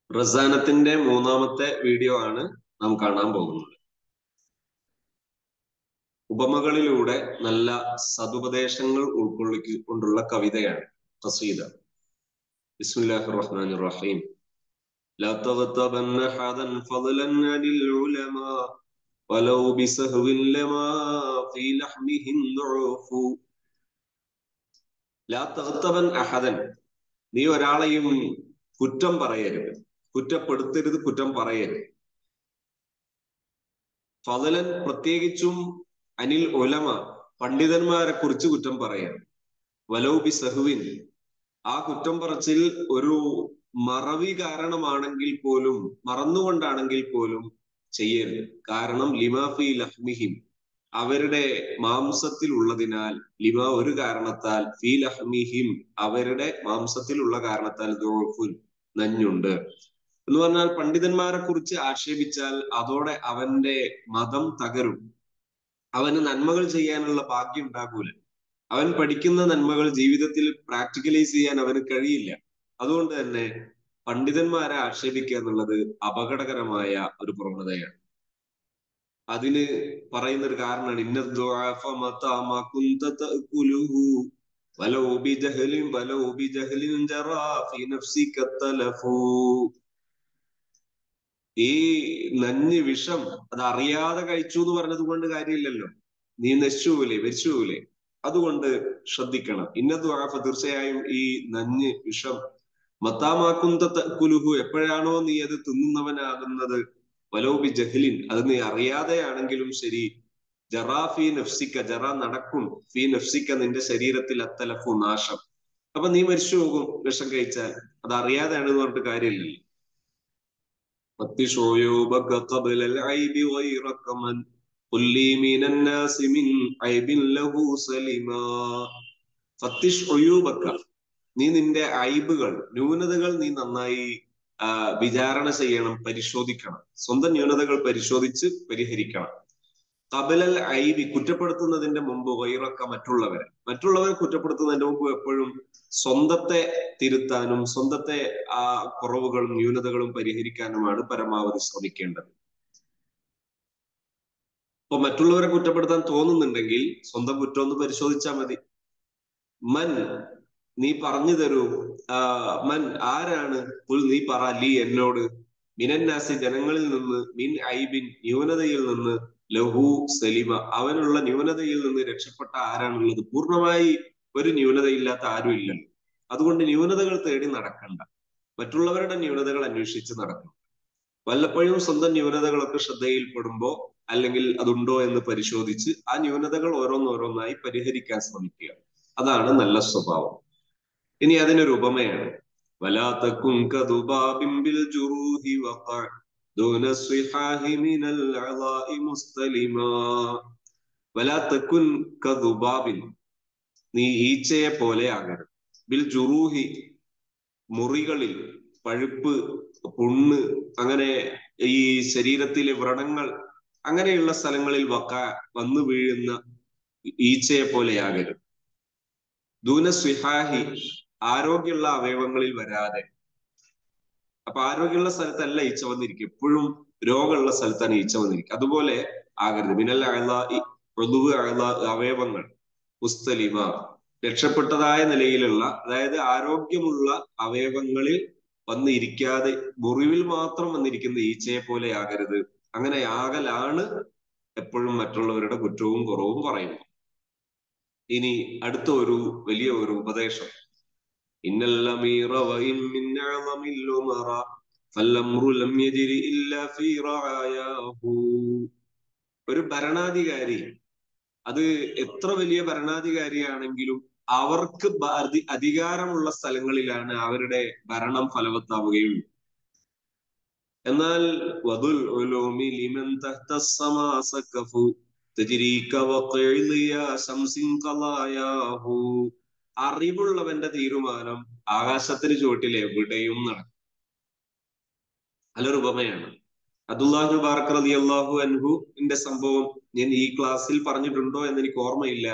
റസാനത്തിന്റെ മൂന്നാമത്തെ വീഡിയോ ആണ് നാം കാണാൻ പോകുന്നത് ഉപമകളിലൂടെ നല്ല സതുപദേശങ്ങൾ ഉൾക്കൊള്ളിക്കൊണ്ടുള്ള കവിതയാണ് ഖസീദ ബിസ്മില്ലാഹിർ റഹ്മാനിർ റഹീം لا تغتبن أحدا فضلا عن العلماء ولو بسهو لما في لحمهم ضعف لا تغتبن أحدا നീ ഒരാളെയും കുറ്റം പറയരുത് കുറ്റപ്പെടുത്തരുത് കുറ്റം പറയരുത് ഫതലൻ പ്രത്യേകിച്ചും അനിൽ ഒലമ പണ്ഡിതന്മാരെ കുറിച്ച് കുറ്റം പറയരുത് വലൗബി സഹുവിൻ ആ കുറ്റം പറച്ചിൽ ഒരു മറവി കാരണമാണെങ്കിൽ പോലും മറന്നുകൊണ്ടാണെങ്കിൽ പോലും ചെയ്യരുത് കാരണം ലിമാഫി ലഹ്മിഹിം അവരുടെ മാംസത്തിൽ ഉള്ളതിനാൽ ലിമ ഒരു കാരണത്താൽ ഫി ലഹ്മിഹിം അവരുടെ മാംസത്തിലുള്ള കാരണത്താൽ ദോഫുൻ നഞ്ഞുണ്ട് എന്ന് പറഞ്ഞാൽ പണ്ഡിതന്മാരെ കുറിച്ച് ആക്ഷേപിച്ചാൽ അതോടെ അവന്റെ മതം തകരും അവന് നന്മകൾ ചെയ്യാനുള്ള ഭാഗ്യം ഉണ്ടാകൂല അവൻ പഠിക്കുന്ന നന്മകൾ ജീവിതത്തിൽ പ്രാക്ടിക്കലൈസ് ചെയ്യാൻ അവന് കഴിയില്ല അതുകൊണ്ട് തന്നെ പണ്ഡിതന്മാരെ ആക്ഷേപിക്കുക എന്നുള്ളത് അപകടകരമായ ഒരു പ്രവണതയാണ് അതിന് പറയുന്ന ഒരു കാരണമാണ് ഈ നഞ്ഞ് വിഷം അത് അറിയാതെ കഴിച്ചു എന്ന് പറഞ്ഞത് കൊണ്ട് കാര്യമില്ലല്ലോ നീ നശിച്ചുപോലെ മരിച്ചുപോലെ അതുകൊണ്ട് ശ്രദ്ധിക്കണം ഇന്നതു ആഫ തീർച്ചയായും ഈ നഞ്ഞ് വിഷം മത്താമാക്കുന്ന കുലുഹു എപ്പോഴാണോ നീ അത് തിന്നുന്നവനാകുന്നത് വലോബി ജഹ്ലിൻ അത് നീ അറിയാതെയാണെങ്കിലും ശരി ജറാ ഫി നഫ്സിക്ക ജറ നടക്കും ഫി നഫ്സിക്ക നിന്റെ ശരീരത്തിൽ അത്തലഫു നാശം അപ്പൊ നീ മരിച്ചു പോകും വിഷം കഴിച്ചാൽ അത് അറിയാതെയാണെന്ന് പറഞ്ഞിട്ട് കാര്യമില്ലല്ലോ قل لي من الناس من عيب له سلما فتش عيوبك നീ നിന്റെ ഐബുകൾ ന്യൂനതകൾ നീ നന്നായി വിചാരണ ചെയ്യണം പരിശോധിക്കണം സ്വന്തം ന്യൂനതകൾ പരിശോധിച്ച് പരിഹരിക്കണം കബലൽ ഐബി കുറ്റപ്പെടുത്തുന്നതിന്റെ മുമ്പ് വൈറക്ക മറ്റുള്ളവരെ മറ്റുള്ളവരെ കുറ്റപ്പെടുത്തുന്നതിന്റെ മുമ്പ് എപ്പോഴും സ്വന്തത്തെ തിരുത്താനും സ്വന്തത്തെ ആ കുറവുകളും ന്യൂനതകളും പരിഹരിക്കാനുമാണ് പരമാവധി ശ്രമിക്കേണ്ടത് ഇപ്പൊ മറ്റുള്ളവരെ കുറ്റപ്പെടുത്താൻ തോന്നുന്നുണ്ടെങ്കിൽ സ്വന്തം കുറ്റം ഒന്ന് പരിശോധിച്ചാൽ മതി മൻ നീ പറഞ്ഞു തരൂ ആ മൻ ആരാണ് പുൽ നീ പറ ലീ എന്നോട് മിനന്നാസി ജനങ്ങളിൽ നിന്ന് മിൻ ഐബിൻ ന്യൂനതയിൽ നിന്ന് ലഹു സലിമ അവനുള്ള ന്യൂനതയിൽ നിന്ന് രക്ഷപ്പെട്ട ആരാണുള്ളത് പൂർണ്ണമായി ഒരു ന്യൂനതയില്ലാത്ത ആരും ഇല്ലല്ലോ അതുകൊണ്ട് ന്യൂനതകൾ തേടി നടക്കണ്ട മറ്റുള്ളവരുടെ ന്യൂനതകൾ അന്വേഷിച്ച് നടക്കണം വല്ലപ്പോഴും സ്വന്തം ന്യൂനതകളൊക്കെ ശ്രദ്ധയിൽപ്പെടുമ്പോ അല്ലെങ്കിൽ അതുണ്ടോ എന്ന് പരിശോധിച്ച് ആ ന്യൂനതകൾ ഓരോന്നോരോന്നായി പരിഹരിക്കാൻ ശ്രമിക്കുക അതാണ് നല്ല സ്വഭാവം ഇനി അതിനൊരു ഉപമയാണ് വലാത്തക്കും കതുബാബിംബിൽ ജുറൂഹി വഖഅ ദൂന സ്വിഹാഹി മിനൽ അളാഇ മുസ്തലിമാ വലാത്തക്കുൻ കതുബാബിൻ നീ ഈച്ചയെ പോലെ ആകരുത് ബിൽ ജുറൂഹി മുറികളിൽ പഴുപ്പ് പുണ്ണ് അങ്ങനെ ഈ ശരീരത്തിലെ വ്രണങ്ങൾ അങ്ങനെയുള്ള സ്ഥലങ്ങളിൽ വക്ക വന്നു വീഴുന്ന ഈച്ചയെ പോലെയാകരുത് ദൂന സ്വിഹാഹി ആരോഗ്യമുള്ള അവയവങ്ങളിൽ വരാതെ അപ്പൊ ആരോഗ്യമുള്ള സ്ഥലത്തല്ല ഈച്ച വന്നിരിക്കും എപ്പോഴും രോഗമുള്ള സ്ഥലത്താണ് ഈച്ച വന്നിരിക്കുക അതുപോലെ ആകരുത് മിനൽ അഴല മൃദുവ് അഴല അവയവങ്ങൾ മുസ്തലിമ രക്ഷപ്പെട്ടതായ നിലയിലുള്ള അതായത് ആരോഗ്യമുള്ള അവയവങ്ങളിൽ വന്നിരിക്കാതെ മുറിവിൽ മാത്രം വന്നിരിക്കുന്ന ഈച്ചയെ പോലെ ആകരുത് അങ്ങനെ ആകലാണ് എപ്പോഴും മറ്റുള്ളവരുടെ കുറ്റവും കുറവും പറയുന്നത് ഇനി അടുത്ത ഒരു വലിയ ഒരു ഉപദേശം ഒരു ഭരണാധികാരി അത് എത്ര വലിയ ഭരണാധികാരിയാണെങ്കിലും അവർക്ക് അധികാരമുള്ള സ്ഥലങ്ങളിലാണ് അവരുടെ ഭരണം ഫലവത്താവുകയുള്ളൂ എന്നാൽ വദുൽ ഉലൂമി ലിമൻ തഹ്തസ്സമാ സഖഫു അറിവുള്ളവന്റെ തീരുമാനം ആകാശത്തിന് ചുവട്ടിൽ എവിടെയും നടക്കും നല്ലൊരു ഉപമയാണ് അബ്ദുല്ലാഹു ബാർക്ക് റലി അള്ളാഹു അൻഹുവിന്റെ സംഭവം ഞാൻ ഈ ക്ലാസ്സിൽ പറഞ്ഞിട്ടുണ്ടോ എന്ന് എനിക്ക് ഓർമ്മയില്ല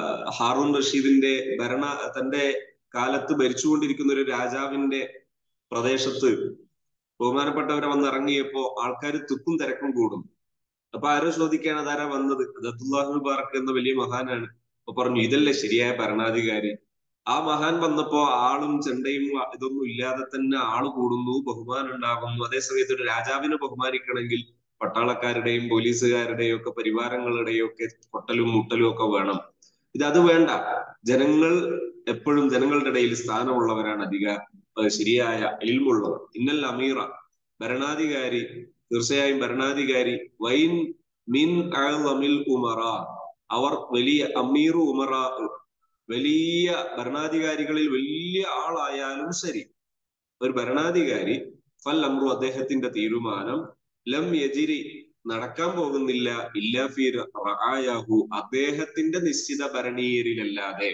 ഹാറൂൺ റഷീദിന്റെ ഭരണ തന്റെ കാലത്ത് ഭരിച്ചുകൊണ്ടിരിക്കുന്ന ഒരു രാജാവിന്റെ പ്രദേശത്ത് ബഹുമാനപ്പെട്ടവരെ വന്ന് ഇറങ്ങിയപ്പോ ആൾക്കാർ തിക്കും തിരക്കും കൂടും അപ്പൊ ആരോ ചോദിക്കാണ് അതാരാ വന്നത് അത് അബ്ദുല്ലാഹു മുബാറക് എന്ന വലിയ മഹാനാണ് അപ്പൊ പറഞ്ഞു ഇതല്ലേ ശരിയായ ഭരണാധികാരി ആ മഹാൻ വന്നപ്പോ ആളും ചെണ്ടയും ഇതൊന്നും ഇല്ലാതെ തന്നെ ആള് കൂടുന്നു ബഹുമാനം ഉണ്ടാകുന്നു അതേസമയത്ത് ഒരു രാജാവിനെ ബഹുമാനിക്കണമെങ്കിൽ പട്ടാളക്കാരുടെയും പോലീസുകാരുടെയും ഒക്കെ പരിവാരങ്ങളുടെയും ഒക്കെ കൊട്ടലും മുട്ടലും ഒക്കെ വേണം ഇത് അത് വേണ്ട ജനങ്ങൾ എപ്പോഴും ജനങ്ങളുടെ ഇടയിൽ സ്ഥാനമുള്ളവരാണ് അധിക ശരിയായ ഇൽമുള്ളവർ ഇന്നൽ അമീറ ഭരണാധികാരി തീർച്ചയായും ഭരണാധികാരി വൈൻ മിൻ അമിൽ ഉമറ അവർ വലിയ അമീർ ഉമറ വലിയ ഭരണാധികാരികളിൽ വലിയ ആളായാലും ശരി ഒരു ഭരണാധികാരി ഫൽ അമ്രു അദ്ദേഹത്തിന്റെ തീരുമാനം ലം യജിരി നടക്കാൻ പോകുന്നില്ല ഇല്ല ഫിർ റആയാഹു അദ്ദേഹത്തിന്റെ നിശ്ചിത ഭരണീയരിലല്ലാതെ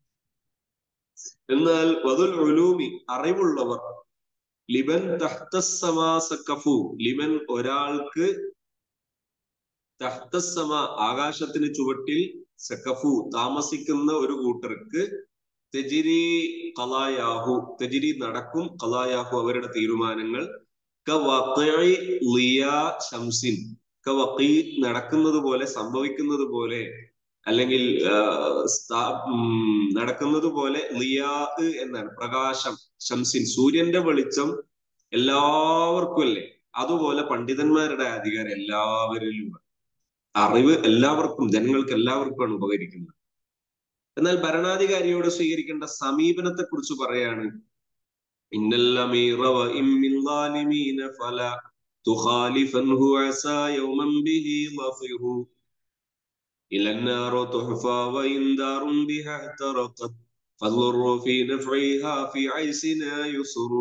എന്നാൽ വതുൽ ഉലൂമി അറിവുള്ളവർ ലിബൻ തഹ്തസമാസക്കഫു ലിമൻ ഒരാൾക്ക് തഹ്തസമ ആകാശത്തിന് ചുവട്ടിൽ സക്കഫു താമസിക്കുന്ന ഒരു കൂട്ടർക്ക് തെജിരി കലായാഹു തെജിരി നടക്കും കലായാഹു അവരുടെ തീരുമാനങ്ങൾ ഷംസിൻ കവക്കി നടക്കുന്നത് പോലെ സംഭവിക്കുന്നത് പോലെ അല്ലെങ്കിൽ നടക്കുന്നത് പോലെ ലിയാ എന്നാണ് പ്രകാശം ഷംസിൻ സൂര്യന്റെ വെളിച്ചം എല്ലാവർക്കും അല്ലേ അതുപോലെ പണ്ഡിതന്മാരുടെ അധികാരം എല്ലാവരിലും അറിവ് എല്ലാവർക്കും ജനങ്ങൾക്ക് എല്ലാവർക്കുമാണ് ഉപകരിക്കുന്നത് എന്നാൽ ഭരണാധികാരിയോട് സ്വീകരിക്കേണ്ട സമീപനത്തെ കുറിച്ച് പറയാണ് إلى النار تحفى وإن دار بها احترقت فالضر في نفعها في عيسنا يسر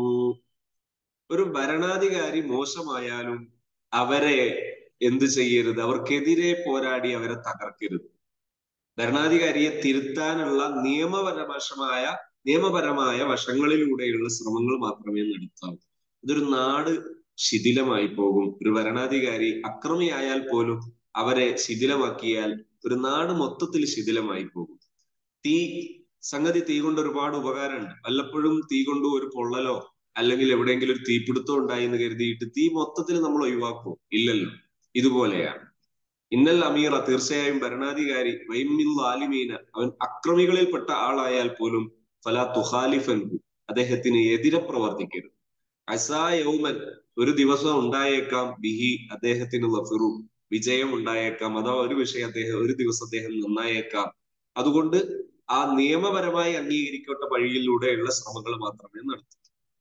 ഒരു ഭരണാധികാരി മോശമായാലും അവരെ എന്ത് ചെയ്യരുത് അവർക്കെതിരെ പോരാടി അവരെ തകർക്കരുത് ഭരണാധികാരിയെ തിരുത്താനുള്ള നിയമപരവശമായ നിയമപരമായ വശങ്ങളിലൂടെയുള്ള ശ്രമങ്ങൾ മാത്രമേ നടത്താവൂ ഇതൊരു നാട് ശിഥിലമായി പോകും ഒരു ഭരണാധികാരി അക്രമിയായാൽ പോലും അവരെ ശിഥിലമാക്കിയാൽ ഒരു നാട് മൊത്തത്തിൽ ശിഥിലമായി പോകും തീ സംഗതി തീ കൊണ്ട് ഒരുപാട് ഉപകാരമുണ്ട് വല്ലപ്പോഴും തീ കൊണ്ട് ഒരു പൊള്ളലോ അല്ലെങ്കിൽ എവിടെയെങ്കിലും ഒരു തീപിടുത്തം ഉണ്ടായി എന്ന് കരുതിയിട്ട് തീ മൊത്തത്തിൽ നമ്മൾ ഒഴിവാക്കും ഇല്ലല്ലോ ഇതുപോലെയാണ് ഇന്നൽ അമീറ തീർച്ചയായും ഭരണാധികാരി വൈമിൽ ആലിമീന അവൻ അക്രമികളിൽപ്പെട്ട ആളായാൽ പോലും ഫല തുഹാലിഫൻഹു അദ്ദേഹത്തിന് എതിരെ പ്രവർത്തിക്കരുത് അസാ യൗമൻ ഒരു ദിവസം ഉണ്ടായേക്കാം ബിഹി അദ്ദേഹത്തിന് ലഫിറു വിജയം ഉണ്ടായേക്കാം അഥവാ ഒരു വിഷയം അദ്ദേഹം ഒരു ദിവസം അദ്ദേഹം നന്നായേക്കാം അതുകൊണ്ട് ആ നിയമപരമായി അംഗീകരിക്കപ്പെട്ട വഴിയിലൂടെയുള്ള ശ്രമങ്ങൾ മാത്രമേ നടത്തൂ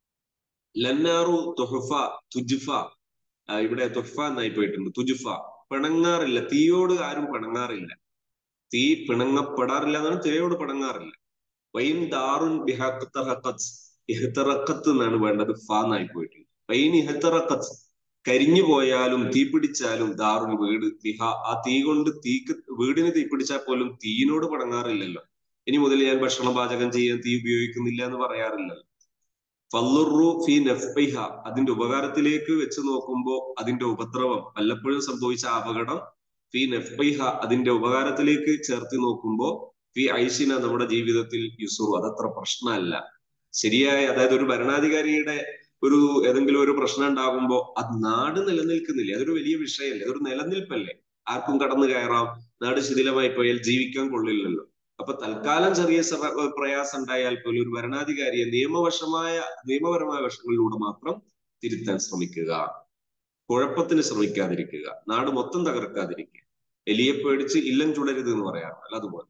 ലന്നാറു തുഹഫ തുജുഫ ഇവിടെ തുഹഫ എന്നായി പോയിട്ടുണ്ട് തുജുഫ പിണങ്ങാറില്ല തീയോട് ആരും പിണങ്ങാറില്ല തീ പിണങ്ങപ്പെടാറില്ല എന്നാണ് തീയോട് പിണങ്ങാറില്ല വൈൻ ദാറുൻ ബിഹത്തറക്കത്ത് ഇഹത്തറക്കത്ത് എന്നാണ് വേണ്ടത് ഫ എന്നായി പോയിട്ടുണ്ട് വൈൻ ഇഹത്തറക്കത്ത് കരിഞ്ഞു പോയാലും തീ പിടിച്ചാലും ദാറുൻ വീട് ബിഹ ആ തീ കൊണ്ട് തീക്ക് വീടിന് തീ പിടിച്ചാൽ പോലും തീയിനോട് പടങ്ങാറില്ലല്ലോ ഇനി മുതൽ ഞാൻ ഭക്ഷണം പാചകം ചെയ്യാൻ തീ ഉപയോഗിക്കുന്നില്ല എന്ന് പറയാറില്ലല്ലോ ഫല്ലുറു ഫി നഫ്ബിഹ അതിന്റെ ഉപകാരത്തിലേക്ക് വെച്ച് നോക്കുമ്പോൾ അതിന്റെ ഉപദ്രവം വല്ലപ്പോഴും സംഭവിച്ച അപകടം ഫി നഫ്ബിഹ അതിന്റെ ഉപകാരത്തിലേക്ക് ചേർത്ത് നോക്കുമ്പോൾ ഫി ഐഷിന നമ്മുടെ ജീവിതത്തിൽ യുസുറു അതത്ര പ്രശ്നമല്ല ശരിയായ അതായത് ഒരു ഭരണാധികാരിയുടെ ഒരു ഏതെങ്കിലും ഒരു പ്രശ്നം ഉണ്ടാകുമ്പോൾ അത് നാട് നിലനിൽക്കുന്നില്ല അതൊരു വലിയ വിഷയമല്ലേ അതൊരു നിലനിൽപ്പല്ലേ ആർക്കും കടന്നു കയറാം നാട് ശിഥിലമായി പോയാൽ ജീവിക്കാൻ കൊള്ളില്ലല്ലോ അപ്പൊ തൽക്കാലം ചെറിയ പ്രയാസം ഉണ്ടായാൽ പോലും ഒരു ഭരണാധികാരിയെ നിയമവശമായ നിയമപരമായ വശങ്ങളിലൂടെ മാത്രം തിരുത്താൻ ശ്രമിക്കുക കുഴപ്പത്തിന് ശ്രമിക്കാതിരിക്കുക നാട് മൊത്തം തകർക്കാതിരിക്കുക എലിയെ പേടിച്ച് ഇല്ലം ചുടരുത് എന്ന് പറയാറുണ്ടല്ലോ അതുപോലെ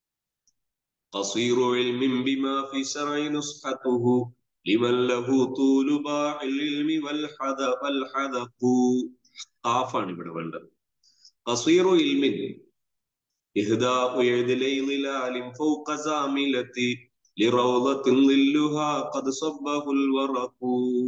قصير علم بما في شرع نصحته لمن له طول باع العلم والحذق والحذق قافാണ് ഇവിടെ വേണ്ടത് قصير علم إهداء يد ليل فوق زاملة لروضة ظلها قد صبه الورق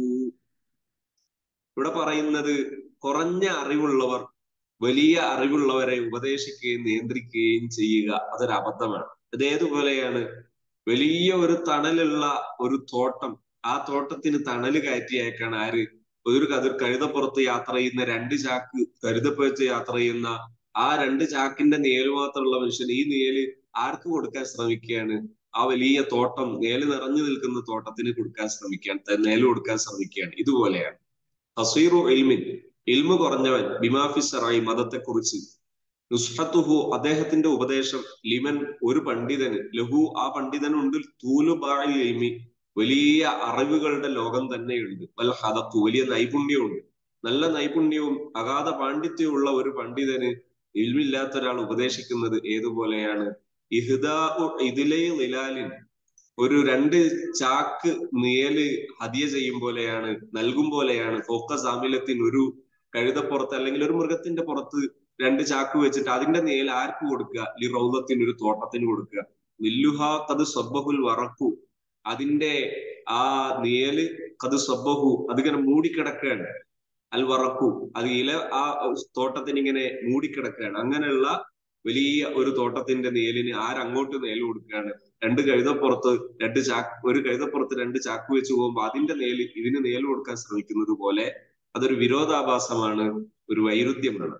ഇവിടെ പറയുന്നത് കുറഞ്ഞ അറിവുള്ളവർ വലിയ അറിവുള്ളവരെ ഉപദേശിക്കുകയും നിയന്ത്രിക്കുകയും ചെയ്യുക അതൊരു അബദ്ധമാണ് ഇത് ഏതുപോലെയാണ് വലിയ ഒരു തണലുള്ള ഒരു തോട്ടം ആ തോട്ടത്തിന് തണല് കയറ്റിയേക്കാണ് ആര് ഒരു കതിർ കഴുതപ്പുറത്ത് യാത്ര ചെയ്യുന്ന രണ്ട് ചാക്ക് കരുതപ്പുറത്ത് യാത്ര ചെയ്യുന്ന ആ രണ്ട് ചാക്കിന്റെ നിഴല് മാത്രമുള്ള മനുഷ്യൻ ഈ നിഴല് ആർക്ക് കൊടുക്കാൻ ശ്രമിക്കുകയാണ് ആ വലിയ തോട്ടം നേല് നിറഞ്ഞു നിൽക്കുന്ന തോട്ടത്തിന് കൊടുക്കാൻ ശ്രമിക്കുകയാണ് നേല് കൊടുക്കാൻ ശ്രമിക്കുകയാണ് ഇതുപോലെയാണ് ഹസീറു ഇൽമിൻ ഇൽമു കുറഞ്ഞവൻ ബിമാഫിസറായി മതത്തെക്കുറിച്ച് നുസ്ഹത്തുഹു അദ്ദേഹത്തിന്റെ ഉപദേശം ലിമൻ ഒരു പണ്ഡിതന് ലഹു ആ പണ്ഡിതനുണ്ട് തൂലുബായി ഇൽമി വലിയ അറിവുകളുടെ ലോകം തന്നെയുണ്ട് വൽ ഹദത്തു വലിയ നൈപുണ്യമുണ്ട് നല്ല നൈപുണ്യവും അഗാധ പാണ്ഡിത്യമുള്ള ഒരു പണ്ഡിതന് ഇൽമില്ലാത്ത ഒരാൾ ഉപദേശിക്കുന്നത് ഏതുപോലെയാണ് ഇഹ്ദാ ഇതിലേ നിലാലിൻ ഒരു രണ്ട് ചാക്ക് നിയല് ഹദിയ ചെയ്യും പോലെയാണ് നൽകും പോലെയാണ് ഫോക്കസ് ആമിലത്തിന് ഒരു കഴുതപ്പുറത്ത് അല്ലെങ്കിൽ ഒരു മൃഗത്തിന്റെ പുറത്ത് രണ്ട് ചാക്ക് വെച്ചിട്ട് അതിന്റെ നിയൽ ആർക്ക് കൊടുക്കുക ലി റൗദത്തിന് ഒരു തോട്ടത്തിന് കൊടുക്കുക വില്ലുഹ കത് സ്വബഹുൽ വറക്കു അതിന്റെ ആ നിയല് കത് സ്വബഹു അതിങ്ങനെ മൂടിക്കിടക്കുകയാണ് അൽ വറക്കു അത് ഇല ആ തോട്ടത്തിന് ഇങ്ങനെ മൂടിക്കിടക്കുകയാണ് അങ്ങനെയുള്ള വലിയ ഒരു തോട്ടത്തിന്റെ നിയലിന് ആരങ്ങോട്ട് നിയൽ കൊടുക്കുകയാണ് രണ്ട് കഴുതപ്പുറത്ത് രണ്ട് ചാക്ക് ഒരു കഴുതപ്പുറത്ത് രണ്ട് ചാക്ക് വെച്ച് പോകുമ്പോൾ അതിന്റെ നേല് ഇതിന് നേല് കൊടുക്കാൻ ശ്രമിക്കുന്നത് പോലെ അതൊരു വിരോധാഭാസമാണ് ഒരു വൈരുദ്ധ്യമാണ്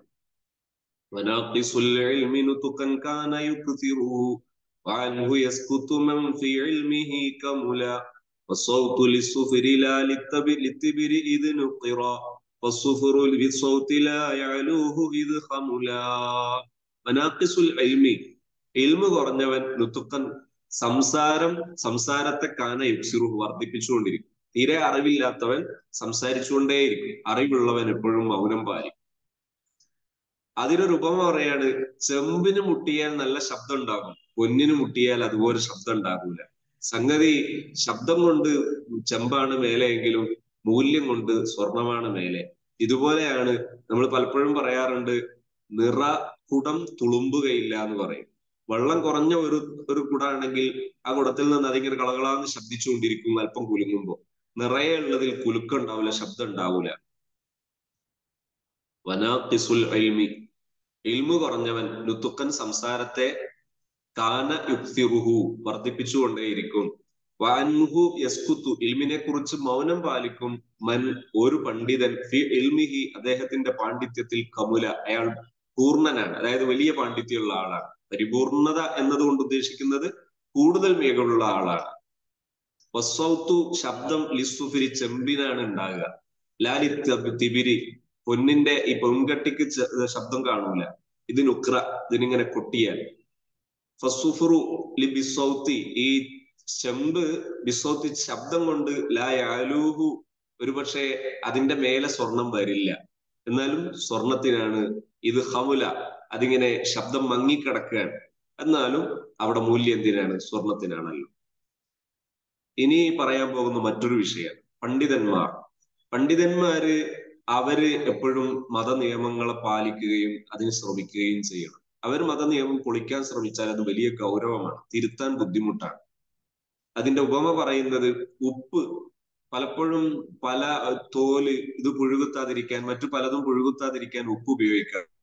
وناقص العلم نطقا كان يكثره وعنه يسكت من في علمه كملا والصوت للصفر لا للتبر إذ نقرا والصفر بالصوت لا يعلوه إذ خملا وناقص العلم ഇൽമു കുറഞ്ഞവൻ നുത്തുക്കൻ സംസാരം സംസാരത്തെ കാന യുക്സിറു വർദ്ധിപ്പിച്ചുകൊണ്ടിരിക്കും തീരെ അറിവില്ലാത്തവൻ സംസാരിച്ചുകൊണ്ടേയിരിക്കും അറിവുള്ളവൻ എപ്പോഴും മൗനം പാലിക്കും അതിനൊരു ഉപമ പറയാണ് ചെമ്പിന് മുട്ടിയാൽ നല്ല ശബ്ദം ഉണ്ടാകും പൊന്നിന് മുട്ടിയാൽ അതുപോലെ ശബ്ദം ഉണ്ടാകൂല സംഗതി ശബ്ദം കൊണ്ട് ചെമ്പാണ് മേലെയെങ്കിലും മൂല്യം കൊണ്ട് സ്വർണമാണ് മേലെ ഇതുപോലെയാണ് നമ്മൾ പലപ്പോഴും പറയാറുണ്ട് നിറ കുടം തുളുമ്പുകയില്ല എന്ന് പറയും വെള്ളം കുറഞ്ഞ ഒരു ഒരു കുടാണെങ്കിൽ ആ കുടത്തിൽ നിന്ന് അതിങ്ങനെ കളകളാന്ന് ശബ്ദിച്ചുകൊണ്ടിരിക്കും അല്പം കുലുങ്ങുമ്പോൾ നിറയെ ഉള്ളതിൽ കുലുക്കുണ്ടാവില്ല ശബ്ദം ഉണ്ടാവൂല വനാത്തിസുൽ ഇൽമി ഇൽമു കുറഞ്ഞവൻ നുത്തുക്കൻ സംസാരത്തെ കാന യുക്തിറുഹു വർദ്ധിപ്പിച്ചുകൊണ്ടേയിരിക്കും വാൻഹു യസ്കുത്തു ഇൽമിനെ കുറിച്ച് മൗനം പാലിക്കും മൻ ഒരു പണ്ഡിതൻ ഫി ഇൽമിഹി അദ്ദേഹത്തിന്റെ പാണ്ഡിത്യത്തിൽ കമുല അയാൾ പൂർണ്ണനാണ് അതായത് വലിയ പാണ്ഡിത്യമുള്ള ആളാണ് പരിപൂർണത എന്നതുകൊണ്ട് ഉദ്ദേശിക്കുന്നത് കൂടുതൽ മികവുള്ള ആളാണ് വസ്വത്തു ശബ്ദം ലിസുഫിരി ചെമ്പിനാണ് ഉണ്ടാകുക ലാലി തിബിരി പൊന്നിന്റെ ഈ പൊൻകട്ടിക്ക് ശബ്ദം കാണൂല ഇത് നുക്ര ഇതിനിങ്ങനെ കൊട്ടിയാൽ ഫസുഫുറു ലി ബിസൗത്തി ഈ ചെമ്പ് ബിസൗത്തി ശബ്ദം കൊണ്ട് ലാ യാലൂഹു ഒരുപക്ഷെ അതിന്റെ മേലെ സ്വർണം വരില്ല എന്നാലും സ്വർണത്തിനാണ് ഇത് ഹമുല അതിങ്ങനെ ശബ്ദം മങ്ങിക്കിടക്കുകയാണ് എന്നാലും അവിടെ മൂല്യം എന്തിനാണ് സ്വർണത്തിനാണല്ലോ ഇനി പറയാൻ പോകുന്ന മറ്റൊരു വിഷയം പണ്ഡിതന്മാർ പണ്ഡിതന്മാര് അവര് എപ്പോഴും മതനിയമങ്ങളെ പാലിക്കുകയും അതിന് ശ്രമിക്കുകയും ചെയ്യണം അവർ മതനിയമം പൊളിക്കാൻ ശ്രമിച്ചാൽ അത് വലിയ ഗൗരവമാണ് തിരുത്താൻ ബുദ്ധിമുട്ടാണ് അതിന്റെ ഉപമ പറയുന്നത് ഉപ്പ് പലപ്പോഴും പല തോല് ഇത് പുഴുകുത്താതിരിക്കാൻ മറ്റു പലതും പുഴുകുത്താതിരിക്കാൻ ഉപ്പ് ഉപയോഗിക്കാം